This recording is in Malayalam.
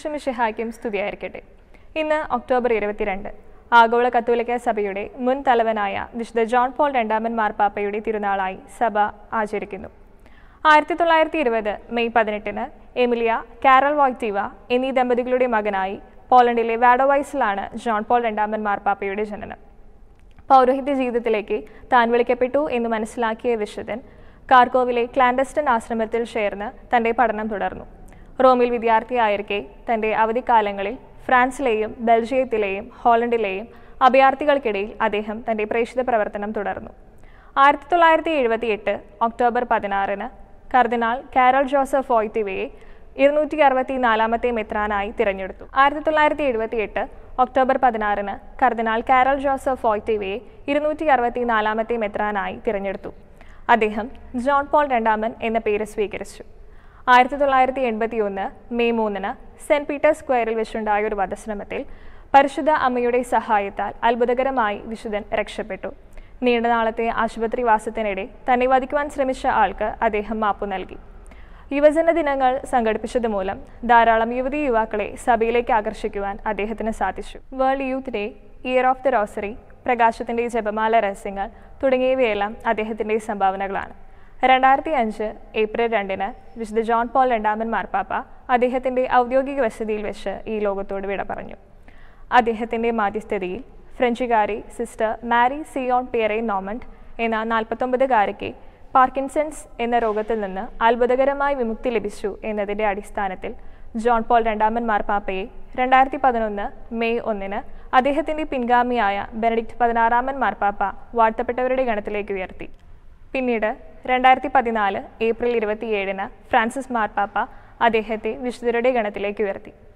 ഈശ്വമിഷിഹായ്ക്കും സ്തുതിയായിരിക്കട്ടെ ഇന്ന് ഒക്ടോബർ ഇരുപത്തിരണ്ട് ആഗോള കത്തോലിക്ക സഭയുടെ മുൻ തലവനായ വിശുദ്ധ ജോൺ പോൾ രണ്ടാമൻ മാർപ്പാപ്പയുടെ തിരുനാളായി സഭ ആചരിക്കുന്നു ആയിരത്തി തൊള്ളായിരത്തി ഇരുപത് മെയ് പതിനെട്ടിന് എമിലിയ കാരൽ വോയ്റ്റീവ എന്നീ ദമ്പതികളുടെ മകനായി പോളണ്ടിലെ വാഡോവൈസിലാണ് ജോൺ പോൾ രണ്ടാമൻ മാർപ്പാപ്പയുടെ ജനനം പൗരോഹിത്യ ജീവിതത്തിലേക്ക് താൻ വിളിക്കപ്പെട്ടു എന്ന് മനസ്സിലാക്കിയ വിശുദ്ധൻ കാർക്കോവിലെ ക്ലാൻഡസ്റ്റൻ ആശ്രമത്തിൽ ചേർന്ന് തന്റെ പഠനം തുടർന്നു റോമിൽ വിദ്യാർത്ഥിയായിരിക്കെ തന്റെ അവധിക്കാലങ്ങളിൽ ഫ്രാൻസിലെയും ബെൽജിയത്തിലെയും ഹോളണ്ടിലെയും അഭയാർത്ഥികൾക്കിടയിൽ അദ്ദേഹം തന്റെ പ്രേക്ഷിത പ്രവർത്തനം തുടർന്നു ആയിരത്തി തൊള്ളായിരത്തി എഴുപത്തി എട്ട് ഒക്ടോബർ പതിനാറിന് കർദിനാൾ കാരൽ ജോസഫ് വോയ്ത്തിവയെ ഇരുന്നൂറ്റി അറുപത്തി നാലാമത്തെ മെത്രാനായി തിരഞ്ഞെടുത്തു ആയിരത്തി തൊള്ളായിരത്തി എഴുപത്തി എട്ട് ഒക്ടോബർ പതിനാറിന് കർദിനാൾ കാരൽ ജോസഫ് വോയ്റ്റിവയെ ഇരുന്നൂറ്റി അറുപത്തി നാലാമത്തെ മെത്രാനായി തിരഞ്ഞെടുത്തു അദ്ദേഹം ജോൺ പോൾ രണ്ടാമൻ എന്ന പേര് സ്വീകരിച്ചു ആയിരത്തി തൊള്ളായിരത്തി എൺപത്തി ഒന്ന് മെയ് മൂന്നിന് സെന്റ് പീറ്റേഴ്സ് സ്ക്വയറിൽ വെച്ചുണ്ടായ ഒരു വധശ്രമത്തിൽ പരിശുദ്ധ അമ്മയുടെ സഹായത്താൽ അത്ഭുതകരമായി വിശുദ്ധൻ രക്ഷപ്പെട്ടു നീണ്ട നാളത്തെ ആശുപത്രിവാസത്തിനിടെ തന്നെ വധിക്കുവാൻ ശ്രമിച്ച ആൾക്ക് അദ്ദേഹം മാപ്പു നൽകി യുവജന ദിനങ്ങൾ സംഘടിപ്പിച്ചത് മൂലം ധാരാളം യുവതി യുവാക്കളെ സഭയിലേക്ക് ആകർഷിക്കുവാൻ അദ്ദേഹത്തിന് സാധിച്ചു world youth day year of the rosary പ്രകാശത്തിന്റെ ജപമാല രഹസ്യങ്ങൾ തുടങ്ങിയവയെല്ലാം അദ്ദേഹത്തിന്റെ സംഭാവനകളാണ് രണ്ടായിരത്തി അഞ്ച് ഏപ്രിൽ രണ്ടിന് വിശുദ്ധ ജോൺ പോൾ രണ്ടാമൻ മാർപ്പാപ്പ അദ്ദേഹത്തിന്റെ ഔദ്യോഗിക വസതിയിൽ വെച്ച് ഈ ലോകത്തോട് വിട പറഞ്ഞു അദ്ദേഹത്തിന്റെ മാധ്യസ്ഥതയിൽ ഫ്രഞ്ചുകാരി സിസ്റ്റർ മാരി സിയോൺ പിയറെ നോമണ്ട് എന്ന നാൽപ്പത്തൊമ്പതുകാരിക്ക് പാർക്കിൻസൺസ് എന്ന രോഗത്തിൽ നിന്ന് അത്ഭുതകരമായി വിമുക്തി ലഭിച്ചു എന്നതിന്റെ അടിസ്ഥാനത്തിൽ ജോൺ പോൾ രണ്ടാമൻ മാർപ്പാപ്പയെ രണ്ടായിരത്തി പതിനൊന്ന് മെയ് ഒന്നിന് അദ്ദേഹത്തിന്റെ പിൻഗാമിയായ ബെനഡിക്ട് പതിനാറാമൻ മാർപ്പാപ്പ വാഴ്ത്തപ്പെട്ടവരുടെ ഗണത്തിലേക്ക് ഉയർത്തി പിന്നീട് രണ്ടായിരത്തി പതിനാല് ഏപ്രിൽ ഇരുപത്തിയേഴിന് ഫ്രാൻസിസ് മാർപ്പാപ്പ അദ്ദേഹത്തെ വിശുദ്ധരുടെ ഗണത്തിലേക്ക് ഉയർത്തി